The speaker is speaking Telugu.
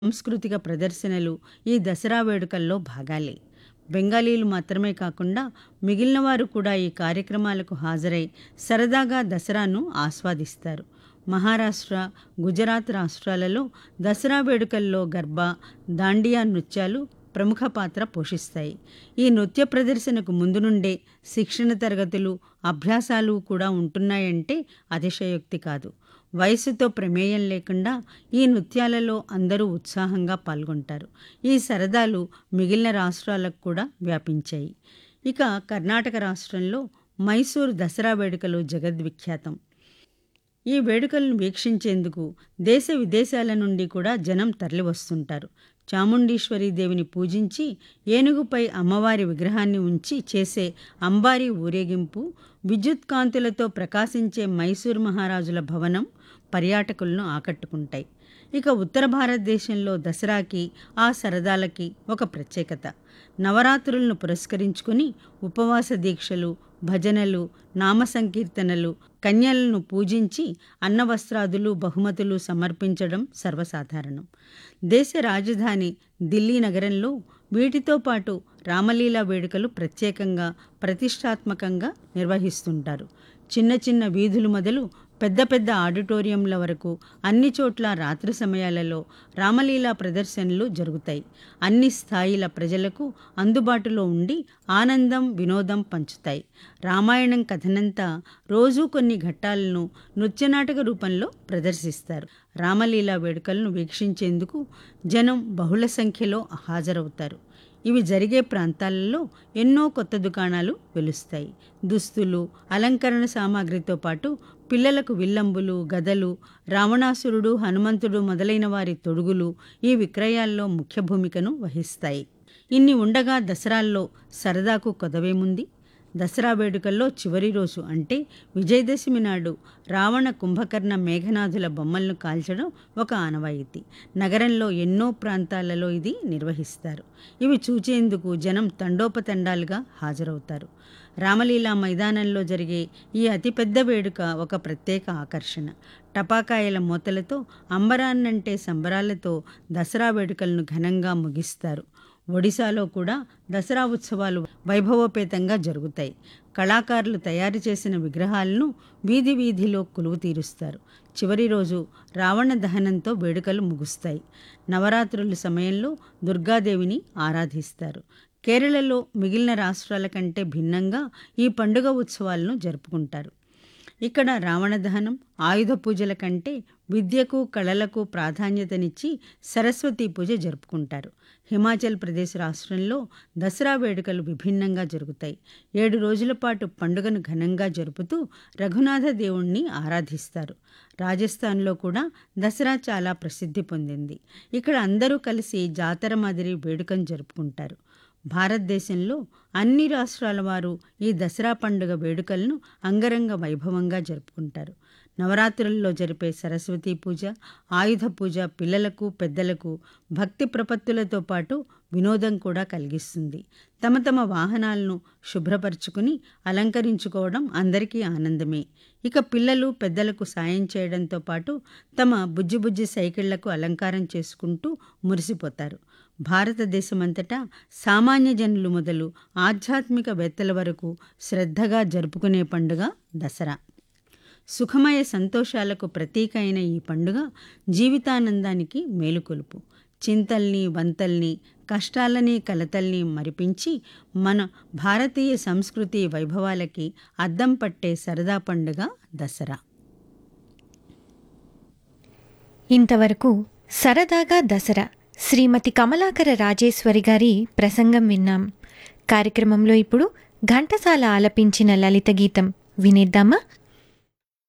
సాంస్కృతిక ప్రదర్శనలు ఈ దసరా వేడుకల్లో భాగాలే బెంగాలీలు మాత్రమే కాకుండా మిగిలిన వారు కూడా ఈ కార్యక్రమాలకు హాజరై సరదాగా దసరాను ఆస్వాదిస్తారు మహారాష్ట్ర గుజరాత్ రాష్ట్రాలలో దసరా వేడుకల్లో గర్బా దాండియా నృత్యాలు ప్రముఖ పాత్ర పోషిస్తాయి ఈ నృత్య ప్రదర్శనకు ముందు నుండే శిక్షణ తరగతులు అభ్యాసాలు కూడా ఉంటున్నాయంటే అతిశయోక్తి కాదు వయసుతో ప్రమేయం లేకుండా ఈ నృత్యాలలో అందరూ ఉత్సాహంగా పాల్గొంటారు ఈ సరదాలు మిగిలిన రాష్ట్రాలకు కూడా వ్యాపించాయి ఇక కర్ణాటక రాష్ట్రంలో మైసూర్ దసరా వేడుకలు జగద్విఖ్యాతం ఈ వేడుకలను వీక్షించేందుకు దేశ విదేశాల నుండి కూడా జనం తరలివస్తుంటారు చాముండీశ్వరి దేవిని పూజించి ఏనుగుపై అమ్మవారి విగ్రహాన్ని ఉంచి చేసే అంబారీ ఊరేగింపు విద్యుత్ కాంతులతో ప్రకాశించే మైసూర్ మహారాజుల భవనం పర్యాటకులను ఆకట్టుకుంటాయి ఇక ఉత్తర భారతదేశంలో దసరాకి ఆ సరదాలకి ఒక ప్రత్యేకత నవరాత్రులను పురస్కరించుకుని ఉపవాస దీక్షలు భజనలు నామ సంకీర్తనలు కన్యలను పూజించి అన్నవస్త్రాదులు బహుమతులు సమర్పించడం సర్వసాధారణం దేశ రాజధాని ఢిల్లీ నగరంలో వీటితో పాటు రామలీలా వేడుకలు ప్రత్యేకంగా ప్రతిష్టాత్మకంగా నిర్వహిస్తుంటారు చిన్న చిన్న వీధులు మొదలు పెద్ద పెద్ద ఆడిటోరియంల వరకు అన్ని చోట్ల రాత్రి సమయాలలో రామలీలా ప్రదర్శనలు జరుగుతాయి అన్ని స్థాయిల ప్రజలకు అందుబాటులో ఉండి ఆనందం వినోదం పంచుతాయి రామాయణం కథనంతా రోజూ కొన్ని ఘట్టాలను నృత్యనాటక రూపంలో ప్రదర్శిస్తారు రామలీలా వేడుకలను వీక్షించేందుకు జనం బహుళ సంఖ్యలో హాజరవుతారు ఇవి జరిగే ప్రాంతాలలో ఎన్నో కొత్త దుకాణాలు వెలుస్తాయి దుస్తులు అలంకరణ సామాగ్రితో పాటు పిల్లలకు విల్లంబులు గదలు రావణాసురుడు హనుమంతుడు మొదలైన వారి తొడుగులు ఈ విక్రయాల్లో ముఖ్య భూమికను వహిస్తాయి ఇన్ని ఉండగా దసరాల్లో సరదాకు కొదవేముంది దసరా వేడుకల్లో చివరి రోజు అంటే విజయదశమి నాడు రావణ కుంభకర్ణ మేఘనాథుల బొమ్మలను కాల్చడం ఒక ఆనవాయితీ నగరంలో ఎన్నో ప్రాంతాలలో ఇది నిర్వహిస్తారు ఇవి చూచేందుకు జనం తండోపతండాలుగా హాజరవుతారు రామలీలా మైదానంలో జరిగే ఈ అతిపెద్ద వేడుక ఒక ప్రత్యేక ఆకర్షణ టపాకాయల మూతలతో అంబరాన్నంటే సంబరాలతో దసరా వేడుకలను ఘనంగా ముగిస్తారు ఒడిశాలో కూడా దసరా ఉత్సవాలు వైభవోపేతంగా జరుగుతాయి కళాకారులు తయారు చేసిన విగ్రహాలను వీధి వీధిలో కొలువు తీరుస్తారు చివరి రోజు రావణ దహనంతో వేడుకలు ముగుస్తాయి నవరాత్రుల సమయంలో దుర్గాదేవిని ఆరాధిస్తారు కేరళలో మిగిలిన రాష్ట్రాల కంటే భిన్నంగా ఈ పండుగ ఉత్సవాలను జరుపుకుంటారు ఇక్కడ రావణ దహనం ఆయుధ పూజల కంటే విద్యకు కళలకు ప్రాధాన్యతనిచ్చి సరస్వతీ పూజ జరుపుకుంటారు హిమాచల్ ప్రదేశ్ రాష్ట్రంలో దసరా వేడుకలు విభిన్నంగా జరుగుతాయి ఏడు రోజుల పాటు పండుగను ఘనంగా జరుపుతూ రఘునాథ దేవుణ్ణి ఆరాధిస్తారు రాజస్థాన్లో కూడా దసరా చాలా ప్రసిద్ధి పొందింది ఇక్కడ అందరూ కలిసి జాతర మాదిరి వేడుకను జరుపుకుంటారు భారతదేశంలో అన్ని రాష్ట్రాల వారు ఈ దసరా పండుగ వేడుకలను అంగరంగ వైభవంగా జరుపుకుంటారు నవరాత్రుల్లో జరిపే సరస్వతీ పూజ ఆయుధ పూజ పిల్లలకు పెద్దలకు భక్తి ప్రపత్తులతో పాటు వినోదం కూడా కలిగిస్తుంది తమ తమ వాహనాలను శుభ్రపరచుకుని అలంకరించుకోవడం అందరికీ ఆనందమే ఇక పిల్లలు పెద్దలకు సాయం చేయడంతో పాటు తమ బుజ్జి బుజ్జి సైకిళ్లకు అలంకారం చేసుకుంటూ మురిసిపోతారు భారతదేశమంతటా సామాన్య జనులు మొదలు ఆధ్యాత్మికవేత్తల వరకు శ్రద్ధగా జరుపుకునే పండుగ దసరా సుఖమయ సంతోషాలకు ప్రతీక అయిన ఈ పండుగ జీవితానందానికి మేలుకొలుపు చింతల్ని వంతల్ని కష్టాలని కలతల్ని మరిపించి మన భారతీయ సంస్కృతి వైభవాలకి అద్దం పట్టే సరదా పండుగ దసరా ఇంతవరకు సరదాగా దసరా శ్రీమతి కమలాకర రాజేశ్వరి గారి ప్రసంగం విన్నాం కార్యక్రమంలో ఇప్పుడు ఘంటసాల ఆలపించిన లలిత గీతం వినేద్దామా